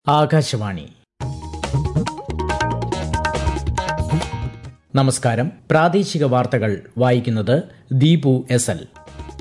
ആകാശവാണി നമസ്കാരം പ്രാദേശിക വാർത്തകൾ വായിക്കുന്നത് ദീപു എസ് എൽ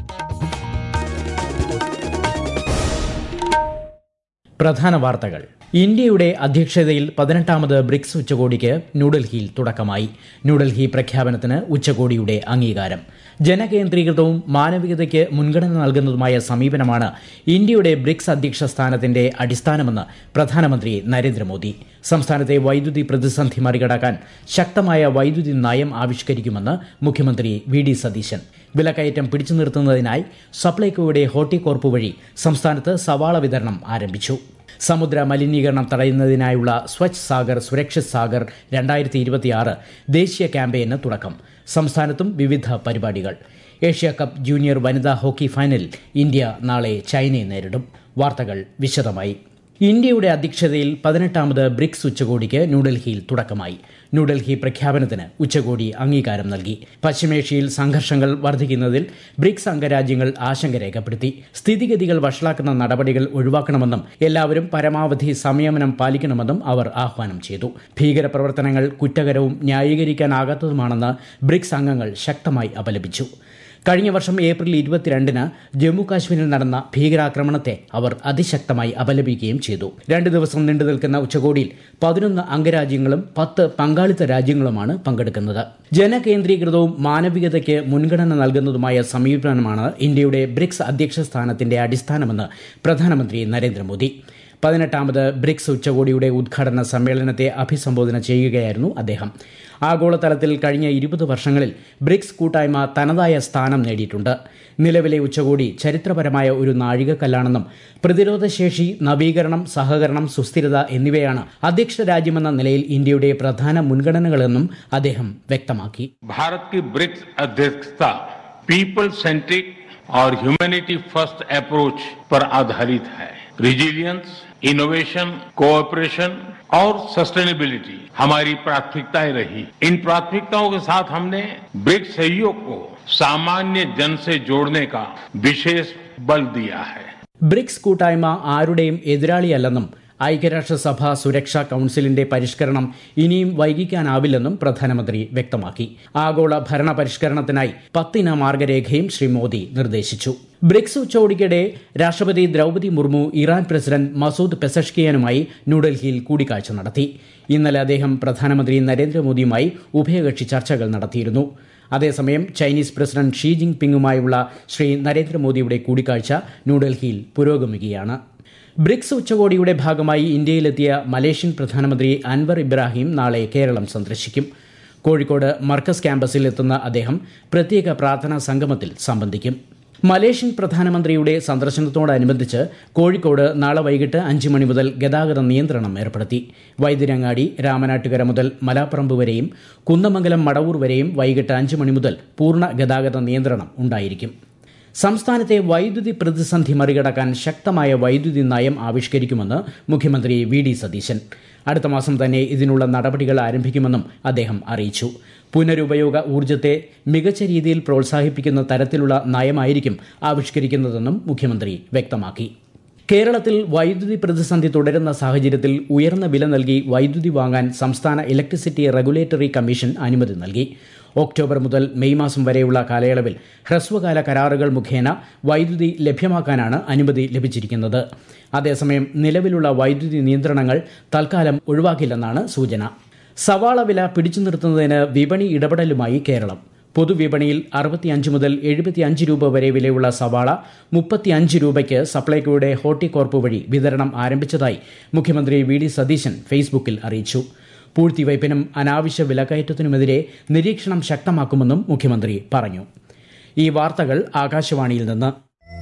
പ്രധാന വാർത്തകൾ ഇന്ത്യയുടെ അധ്യക്ഷതയിൽ പതിനെട്ടാമത് ബ്രിക്സ് ഉച്ചകോടിക്ക് ന്യൂഡൽഹിയിൽ തുടക്കമായി ന്യൂഡൽഹി പ്രഖ്യാപനത്തിന് ഉച്ചകോടിയുടെ അംഗീകാരം ജനകേന്ദ്രീകൃതവും മാനവികതയ്ക്ക് മുൻഗണന നൽകുന്നതുമായ സമീപനമാണ് ഇന്ത്യയുടെ ബ്രിക്സ് അധ്യക്ഷ സ്ഥാനത്തിന്റെ അടിസ്ഥാനമെന്ന് പ്രധാനമന്ത്രി നരേന്ദ്രമോദി സംസ്ഥാനത്തെ വൈദ്യുതി പ്രതിസന്ധി മറികടക്കാൻ ശക്തമായ വൈദ്യുതി നയം ആവിഷ്കരിക്കുമെന്ന് മുഖ്യമന്ത്രി വി ഡി സതീശൻ വിലക്കയറ്റം പിടിച്ചു നിർത്തുന്നതിനായി സപ്ലൈകോയുടെ ഹോർട്ടികോർപ്പ് വഴി സംസ്ഥാനത്ത് സവാള വിതരണം ആരംഭിച്ചു സമുദ്ര മലിനീകരണം തടയുന്നതിനായുള്ള സ്വച്ഛ് സാഗർ സുരക്ഷിത് സാഗർ രണ്ടായിരത്തി ഇരുപത്തിയാറ് ദേശീയ ക്യാമ്പയിന് തുടക്കം സംസ്ഥാനത്തും വിവിധ പരിപാടികൾ ഏഷ്യ കപ്പ് ജൂനിയർ വനിതാ ഹോക്കി ഫൈനലിൽ ഇന്ത്യ നാളെ ചൈനയെ നേരിടും വാർത്തകൾ വിശദമായി ഇന്ത്യയുടെ അധ്യക്ഷതയിൽ പതിനെട്ടാമത് ബ്രിക്സ് ഉച്ചകോടിക്ക് ന്യൂഡൽഹിയിൽ തുടക്കമായി ന്യൂഡൽഹി പ്രഖ്യാപനത്തിന് ഉച്ചകോടി അംഗീകാരം നൽകി പശ്ചിമേഷ്യയിൽ സംഘർഷങ്ങൾ വർദ്ധിക്കുന്നതിൽ ബ്രിക്സ് അംഗരാജ്യങ്ങൾ ആശങ്ക രേഖപ്പെടുത്തി സ്ഥിതിഗതികൾ വഷളാക്കുന്ന നടപടികൾ ഒഴിവാക്കണമെന്നും എല്ലാവരും പരമാവധി സംയമനം പാലിക്കണമെന്നും അവർ ആഹ്വാനം ചെയ്തു ഭീകരപ്രവർത്തനങ്ങൾ കുറ്റകരവും ന്യായീകരിക്കാനാകാത്തതുമാണെന്ന് ബ്രിക്സ് അംഗങ്ങൾ ശക്തമായി അപലപിച്ചു കഴിഞ്ഞ വർഷം ഏപ്രിൽ ഇരുപത്തിരണ്ടിന് ജമ്മു കാശ്മീരിൽ നടന്ന ഭീകരാക്രമണത്തെ അവർ അതിശക്തമായി അപലപിക്കുകയും ചെയ്തു രണ്ട് ദിവസം നീണ്ടു നിൽക്കുന്ന ഉച്ചകോടിയിൽ പതിനൊന്ന് അംഗരാജ്യങ്ങളും പത്ത് പങ്കാളിത്ത രാജ്യങ്ങളുമാണ് പങ്കെടുക്കുന്നത് ജനകേന്ദ്രീകൃതവും മാനവികതയ്ക്ക് മുൻഗണന നൽകുന്നതുമായ സമീപനമാണ് ഇന്ത്യയുടെ ബ്രിക്സ് അധ്യക്ഷ സ്ഥാനത്തിന്റെ അടിസ്ഥാനമെന്ന് പ്രധാനമന്ത്രി നരേന്ദ്രമോദി പതിനെട്ടാമത് ബ്രിക്സ് ഉച്ചകോടിയുടെ ഉദ്ഘാടന സമ്മേളനത്തെ അഭിസംബോധന ചെയ്യുകയായിരുന്നു അദ്ദേഹം ആഗോളതലത്തിൽ കഴിഞ്ഞ ഇരുപത് വർഷങ്ങളിൽ ബ്രിക്സ് കൂട്ടായ്മ തനതായ സ്ഥാനം നേടിയിട്ടുണ്ട് നിലവിലെ ഉച്ചകോടി ചരിത്രപരമായ ഒരു നാഴികക്കല്ലാണെന്നും പ്രതിരോധശേഷി നവീകരണം സഹകരണം സുസ്ഥിരത എന്നിവയാണ് അധ്യക്ഷ രാജ്യമെന്ന നിലയിൽ ഇന്ത്യയുടെ പ്രധാന മുൻഗണനകളെന്നും അദ്ദേഹം വ്യക്തമാക്കി भारत की ब्रिक्स अध्यक्षता पीपल सेंट्रिक और ह्यूमैनिटी फर्स्ट अप्रोच पर आधारित है रिजिलियंस इनोवेशन कोऑपरेशन और सस्टेनेबिलिटी हमारी प्राथमिकताएं रही इन प्राथमिकताओं के साथ हमने ब्रिक्स सहयोग को सामान्य जन से जोड़ने का विशेष बल दिया है ബ്രിക്സ് കൂട്ടായ്മ ആരുടെയും എതിരാളിയല്ലെന്നും ഐക്യരാഷ്ട്രസഭ സുരക്ഷാ കൌൺസിലിന്റെ പരിഷ്കരണം ഇനിയും വൈകിക്കാനാവില്ലെന്നും പ്രധാനമന്ത്രി വ്യക്തമാക്കി ആഗോള ഭരണ പരിഷ്കരണത്തിനായി പത്തിന മാർഗരേഖയും ശ്രീ മോദി നിർദ്ദേശിച്ചു ബ്രിക്സ് ഉച്ചകോടിക്കിടെ രാഷ്ട്രപതി Droupadi Murmu Iran president Masoud പെസഷ്കിയാനുമായി ന്യൂഡൽഹിയിൽ കൂടിക്കാഴ്ച നടത്തി ഇന്നലെ അദ്ദേഹം പ്രധാനമന്ത്രി നരേന്ദ്രമോദിയുമായി ഉഭയകക്ഷി ചർച്ചകൾ നടത്തിയിരുന്നു അതേസമയം ചൈനീസ് പ്രസിഡന്റ് ഷീ ജിങ് പിങ്ങുമായുള്ള ശ്രീ നരേന്ദ്രമോദിയുടെ കൂടിക്കാഴ്ച ന്യൂഡൽഹിയിൽ പുരോഗമിക്കുകയാണ് ബ്രിക്സ് ഉച്ചകോടിയുടെ ഭാഗമായി ഇന്ത്യയിലെത്തിയ മലേഷ്യൻ പ്രധാനമന്ത്രി അൻവർ ഇബ്രാഹിം നാളെ കേരളം സന്ദർശിക്കും കോഴിക്കോട് മർക്കസ് ക്യാമ്പസിൽ എത്തുന്ന അദ്ദേഹം പ്രത്യേക പ്രാർത്ഥനാ സംഗമത്തിൽ സംബന്ധിക്കും മലേഷ്യൻ പ്രധാനമന്ത്രിയുടെ സന്ദർശനത്തോടനുബന്ധിച്ച് കോഴിക്കോട് നാളെ വൈകിട്ട് അഞ്ച് മണി മുതൽ ഗതാഗത നിയന്ത്രണം ഏർപ്പെടുത്തി വൈദ്യരങ്ങാടി രാമനാട്ടുകര മുതൽ മലാപ്പറമ്പ് വരെയും കുന്നമംഗലം മടവൂർ വരെയും വൈകിട്ട് അഞ്ച് മണി മുതൽ പൂർണ്ണ ഗതാഗത നിയന്ത്രണം ഉണ്ടായിരിക്കും സംസ്ഥാനത്തെ വൈദ്യുതി പ്രതിസന്ധി മറികടക്കാൻ ശക്തമായ വൈദ്യുതി നയം ആവിഷ്കരിക്കുമെന്ന് മുഖ്യമന്ത്രി വി ഡി സതീശൻ അടുത്ത മാസം തന്നെ ഇതിനുള്ള നടപടികൾ ആരംഭിക്കുമെന്നും അദ്ദേഹം അറിയിച്ചു പുനരുപയോഗ ഊർജ്ജത്തെ മികച്ച രീതിയിൽ പ്രോത്സാഹിപ്പിക്കുന്ന തരത്തിലുള്ള നയമായിരിക്കും ആവിഷ്കരിക്കുന്നതെന്നും മുഖ്യമന്ത്രി വ്യക്തമാക്കി കേരളത്തിൽ വൈദ്യുതി പ്രതിസന്ധി തുടരുന്ന സാഹചര്യത്തിൽ ഉയർന്ന വില നൽകി വൈദ്യുതി വാങ്ങാൻ സംസ്ഥാന ഇലക്ട്രിസിറ്റി റെഗുലേറ്ററി കമ്മീഷൻ അനുമതി നൽകി ഒക്ടോബർ മുതൽ മെയ് മാസം വരെയുള്ള കാലയളവിൽ ഹ്രസ്വകാല കരാറുകൾ മുഖേന വൈദ്യുതി ലഭ്യമാക്കാനാണ് അനുമതി ലഭിച്ചിരിക്കുന്നത് അതേസമയം നിലവിലുള്ള വൈദ്യുതി നിയന്ത്രണങ്ങൾ തൽക്കാലം ഒഴിവാക്കില്ലെന്നാണ് സൂചന സവാള വില പിടിച്ചു നിർത്തുന്നതിന് വിപണി ഇടപെടലുമായി കേരളം പൊതുവിപണിയിൽ അറുപത്തിയഞ്ച് മുതൽ എഴുപത്തിയഞ്ച് രൂപ വരെ വിലയുള്ള സവാള മുപ്പത്തിയഞ്ച് രൂപയ്ക്ക് സപ്ലൈകോയുടെ ഹോർട്ടികോർപ്പ് വഴി വിതരണം ആരംഭിച്ചതായി മുഖ്യമന്ത്രി വി ഡി സതീശൻ ഫേസ്ബുക്കിൽ അറിയിച്ചു പൂഴ്ത്തിവയ്പ്പിനും അനാവശ്യ വിലക്കയറ്റത്തിനുമെതിരെ നിരീക്ഷണം ശക്തമാക്കുമെന്നും മുഖ്യമന്ത്രി പറഞ്ഞു ഈ വാർത്തകൾ ആകാശവാണിയിൽ നിന്ന്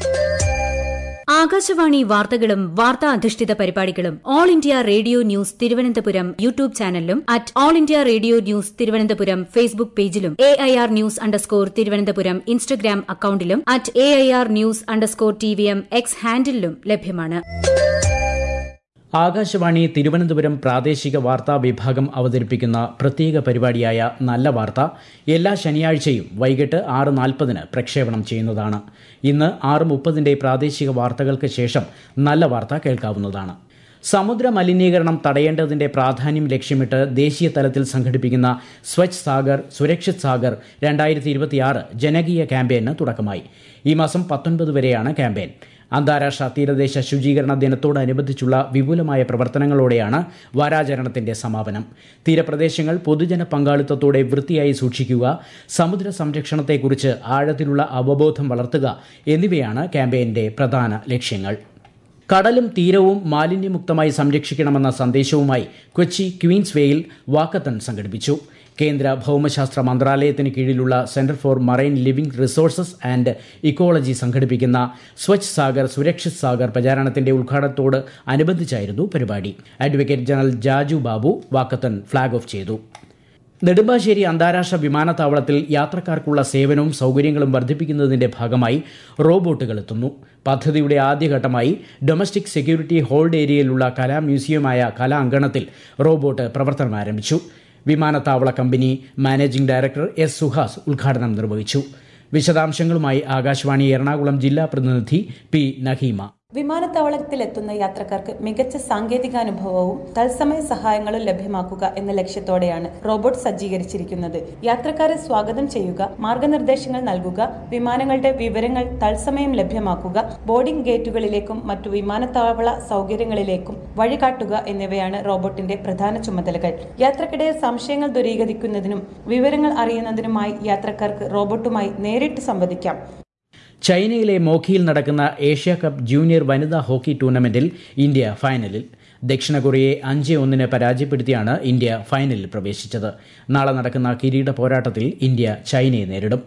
ആകാശവാണി വാർത്തകളും വാർത്താ അധിഷ്ഠിത പരിപാടികളും all India radio news Thiruvananthapuram YouTube ചാനലിലും at all India radio news Thiruvananthapuram Facebook പേജിലും A I R news underscore Thiruvananthapuram Instagram അക്കൌണ്ടിലും at A I R news underscore T V M X ഹാൻഡിലും ലഭ്യമാണ് ആകാശവാണി തിരുവനന്തപുരം പ്രാദേശിക വാർത്താ വിഭാഗം അവതരിപ്പിക്കുന്ന പ്രത്യേക പരിപാടിയായ നല്ല വാർത്ത എല്ലാ ശനിയാഴ്ചയും വൈകിട്ട് ആറ് നാൽപ്പതിന് പ്രക്ഷേപണം ചെയ്യുന്നതാണ് ഇന്ന് ആറ് മുപ്പതിന്റെ പ്രാദേശിക വാർത്തകൾക്ക് ശേഷം നല്ല വാർത്ത കേൾക്കാവുന്നതാണ് സമുദ്ര മലിനീകരണം തടയേണ്ടതിന്റെ പ്രാധാന്യം ലക്ഷ്യമിട്ട് ദേശീയ തലത്തിൽ സംഘടിപ്പിക്കുന്ന സ്വച്ഛ് സാഗർ സുരക്ഷിത് സാഗർ രണ്ടായിരത്തി ഇരുപത്തിയാറ് ജനകീയ ക്യാമ്പയിന് തുടക്കമായി ഈ മാസം പത്തൊൻപത് വരെയാണ് ക്യാമ്പയിൻ അന്താരാഷ്ട്ര തീരദേശ ശുചീകരണ ദിനത്തോടനുബന്ധിച്ചുള്ള വിപുലമായ പ്രവർത്തനങ്ങളോടെയാണ് വാരാചരണത്തിന്റെ സമാപനം തീരപ്രദേശങ്ങൾ പൊതുജന പങ്കാളിത്തത്തോടെ വൃത്തിയായി സൂക്ഷിക്കുക സമുദ്ര സംരക്ഷണത്തെക്കുറിച്ച് ആഴത്തിലുള്ള അവബോധം വളർത്തുക എന്നിവയാണ് ക്യാമ്പയിന്റെ പ്രധാന ലക്ഷ്യങ്ങൾ കടലും തീരവും മാലിന്യമുക്തമായി സംരക്ഷിക്കണമെന്ന സന്ദേശവുമായി കൊച്ചി ക്വീൻസ് വേയിൽ വാക്കത്തൺ സംഘടിപ്പിച്ചു കേന്ദ്ര ഭൗമശാസ്ത്ര മന്ത്രാലയത്തിന് കീഴിലുള്ള centre for marine living resources and ecology സംഘടിപ്പിക്കുന്ന സ്വച്ഛ് സാഗർ സുരക്ഷിത് സാഗർ പ്രചാരണത്തിന്റെ ഉദ്ഘാടനത്തോട് അനുബന്ധിച്ചായിരുന്നു പരിപാടി advocate general Jaju Babu walkathon flag off ചെയ്തു നെടുമ്പാശ്ശേരി അന്താരാഷ്ട്ര വിമാനത്താവളത്തിൽ യാത്രക്കാർക്കുള്ള സേവനവും സൗകര്യങ്ങളും വർദ്ധിപ്പിക്കുന്നതിന്റെ ഭാഗമായി റോബോട്ടുകൾ എത്തുന്നു പദ്ധതിയുടെ ആദ്യഘട്ടമായി ഡൊമസ്റ്റിക് സെക്യൂരിറ്റി ഹോൾഡ് ഏരിയയിലുള്ള കലാ മ്യൂസിയമായ കലാ അങ്കണത്തിൽ റോബോട്ട് പ്രവർത്തനം ആരംഭിച്ചു വിമാനത്താവള company managing director S Suhas ഉദ്ഘാടനം നിർവഹിച്ചു വിശദാംശങ്ങളുമായി ആകാശവാണി എറണാകുളം ജില്ലാ പ്രതിനിധി പി നഹീമ വിമാനത്താവളത്തിലെത്തുന്ന യാത്രക്കാർക്ക് മികച്ച സാങ്കേതികാനുഭവവും തത്സമയ സഹായങ്ങളും ലഭ്യമാക്കുക എന്ന ലക്ഷ്യത്തോടെയാണ് റോബോട്ട് സജ്ജീകരിച്ചിരിക്കുന്നത് യാത്രക്കാരെ സ്വാഗതം ചെയ്യുക മാർഗനിർദ്ദേശങ്ങൾ നൽകുക വിമാനങ്ങളുടെ വിവരങ്ങൾ തത്സമയം ലഭ്യമാക്കുക ബോർഡിംഗ് ഗേറ്റുകളിലേക്കും മറ്റു വിമാനത്താവള സൗകര്യങ്ങളിലേക്കും വഴികാട്ടുക എന്നിവയാണ് റോബോട്ടിന്റെ പ്രധാന ചുമതലകൾ യാത്രക്കിടെ സംശയങ്ങൾ ദൂരീകരിക്കുന്നതിനും വിവരങ്ങൾ അറിയുന്നതിനുമായി യാത്രക്കാർക്ക് റോബോട്ടുമായി നേരിട്ട് സംവദിക്കാം ചൈനയിലെ മോഖിയിൽ നടക്കുന്ന ഏഷ്യ കപ്പ് ജൂനിയർ വനിതാ ഹോക്കി ടൂർണമെന്റിൽ ഇന്ത്യ ഫൈനലിൽ ദക്ഷിണ കൊറിയയെ അഞ്ച് ഒന്നിന് പരാജയപ്പെടുത്തിയാണ് ഇന്ത്യ ഫൈനലിൽ പ്രവേശിച്ചത് നാളെ നടക്കുന്ന കിരീട പോരാട്ടത്തിൽ ഇന്ത്യ ചൈനയെ നേരിടും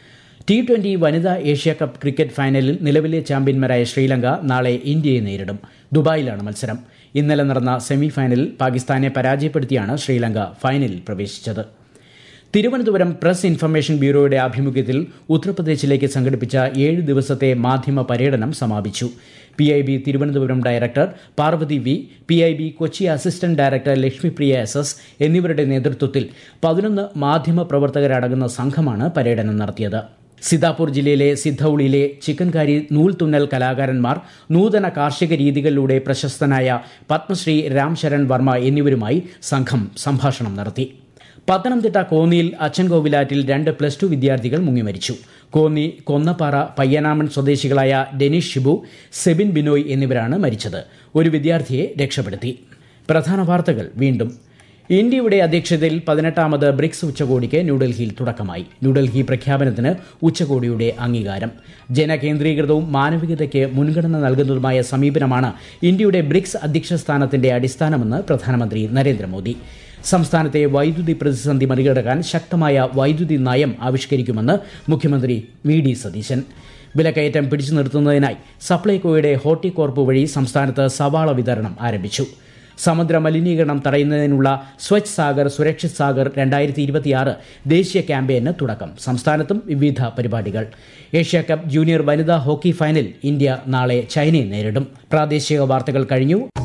ടി ട്വന്റി വനിതാ ഏഷ്യ കപ്പ് ക്രിക്കറ്റ് ഫൈനലിൽ നിലവിലെ ചാമ്പ്യന്മാരായ ശ്രീലങ്ക നാളെ ഇന്ത്യയെ നേരിടും ദുബായിലാണ് മത്സരം ഇന്നലെ നടന്ന സെമി ഫൈനലിൽ പാകിസ്ഥാനെ പരാജയപ്പെടുത്തിയാണ് ശ്രീലങ്ക ഫൈനലിൽ പ്രവേശിച്ചത് തിരുവനന്തപുരം പ്രസ് ഇൻഫർമേഷൻ ബ്യൂറോയുടെ ആഭിമുഖ്യത്തിൽ ഉത്തർപ്രദേശിലേക്ക് സംഘടിപ്പിച്ച ഏഴ് ദിവസത്തെ മാധ്യമ പര്യടനം സമാപിച്ചു P I B Thiruvananthapuram director Parvathy V P I B Kochi assistant director Lakshmipriya S S എന്നിവരുടെ നേതൃത്വത്തിൽ പതിനൊന്ന് മാധ്യമ പ്രവർത്തകരടങ്ങുന്ന സംഘമാണ് പര്യടനം നടത്തിയത് സിതാപൂർ ജില്ലയിലെ സിദ്ധൌളിയിലെ ചിക്കൻകാരി നൂൽ തുന്നൽ കലാകാരന്മാർ നൂതന കാർഷിക രീതികളിലൂടെ പ്രശസ്തനായ പത്മശ്രീ രാം ശരൺ വർമ്മ എന്നിവരുമായി സംഘം സംഭാഷണം നടത്തി പത്തനംതിട്ട കോന്നിയിൽ അച്ചൻകോവിലാറ്റിൽ രണ്ട് പ്ലസ് ടു വിദ്യാർത്ഥികൾ മുങ്ങിമരിച്ചു കോന്നി കൊന്നപ്പാറ പയ്യനാമൺ സ്വദേശികളായ ഡെനിഷ് ഷിബു സെബിൻ ബിനോയ് എന്നിവരാണ് മരിച്ചത് ഒരു വിദ്യാർത്ഥിയെ രക്ഷപ്പെടുത്തി പ്രധാന വാർത്തകൾ വീണ്ടും ഇന്ത്യയുടെ അധ്യക്ഷതയിൽ പതിനെട്ടാമത് ബ്രിക്സ് ഉച്ചകോടിക്ക് ന്യൂഡൽഹിയിൽ തുടക്കമായി ന്യൂഡൽഹി പ്രഖ്യാപനത്തിന് ഉച്ചകോടിയുടെ അംഗീകാരം ജനകേന്ദ്രീകൃതവും മാനവികതയ്ക്ക് മുൻഗണന നൽകുന്നതുമായ സമീപനമാണ് ഇന്ത്യയുടെ ബ്രിക്സ് അധ്യക്ഷ സ്ഥാനത്തിന്റെ അടിസ്ഥാനമെന്ന് പ്രധാനമന്ത്രി നരേന്ദ്രമോദി സംസ്ഥാനത്തെ വൈദ്യുതി പ്രതിസന്ധി മറികടക്കാൻ ശക്തമായ വൈദ്യുതി നയം ആവിഷ്കരിക്കുമെന്ന് മുഖ്യമന്ത്രി വി ഡി സതീശൻ വിലക്കയറ്റം പിടിച്ചു നിർത്തുന്നതിനായി സപ്ലൈകോയുടെ ഹോർട്ടികോർപ്പ് വഴി സംസ്ഥാനത്ത് സവാള വിതരണം ആരംഭിച്ചു സമുദ്ര മലിനീകരണം തടയുന്നതിനുള്ള സ്വച്ഛ് സാഗർ സുരക്ഷിത് സാഗർ രണ്ടായിരത്തി ഇരുപത്തിയാറ് ദേശീയ ക്യാമ്പയിന് തുടക്കം സംസ്ഥാനത്തും വിവിധ പരിപാടികൾ ഏഷ്യ കപ്പ് ജൂനിയർ വനിതാ ഹോക്കി ഫൈനൽ ഇന്ത്യ നാളെ ചൈനയെ നേരിടും പ്രാദേശിക വാർത്തകൾ കഴിഞ്ഞു